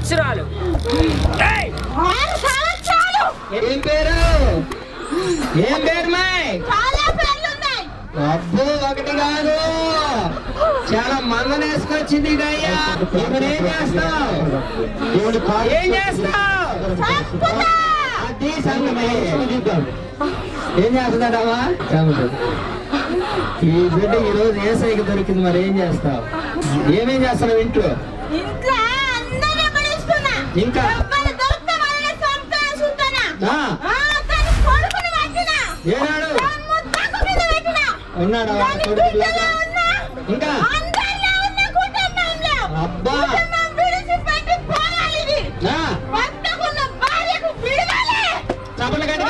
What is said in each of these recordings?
సంవత్సరాలు ఏయ్! ఆరు సంవత్సరాలు ఏం పేరు ఏం పేరు మాయ్ చాలా పేర్లున్నాయి అబ్బో ఒకటి కాదు చాలా మందన వేసుకొచ్చింది అయ్యా ఇప్పుడు ఏం చేస్తావు ఏం చేస్తావు చంపుతా అది సంగమే ఏం చేస్తున్నాడమ్మా ఈ బిడ్డ ఈ రోజు ఏ సైకి దొరికింది మరి ఏం చేస్తావు ఏమేం చేస్తున్నావు ఇంట్లో ఇంట్లో అందరినీ పిలుస్తున్నా ఇంకా? ఎవ్వరు దొరికితే వాళ్ళని చంపేసుకుంటున్నా. ఆ, ఆ, దాని కొడుకుని పట్టినా. ఏనాడు దాని ముద్దకు మీద పెట్టినా. ఉన్నాడా దాని కొడుకు బిడ్డలో ఉన్నా. ఇంకా అందరిలో ఉన్న కుటుంబంలో. అబ్బా కుటుంబం విడిచిపెట్టి పోవాలి ఇది. ఆ, భర్తకున్న భార్యకు విడవాలి. చప్పట్లు కట్టి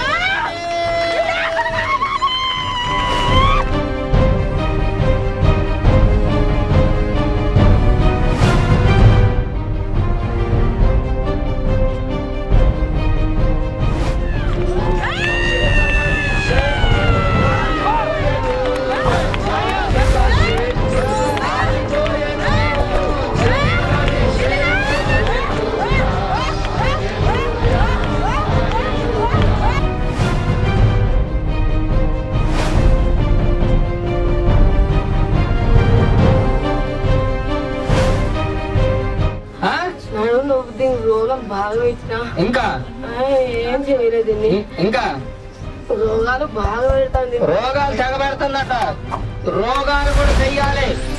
ఆ? నడుము నొప్పి దీనికి రోగం బాగా పెట్టినా ఇంకా ఏం చేయలేదు దీన్ని ఇం- ఇంకా రోగాలు బాగా పెడతాంది రోగాలు తెగబెడుతుందట రోగాలు కూడా చెయ్యాలి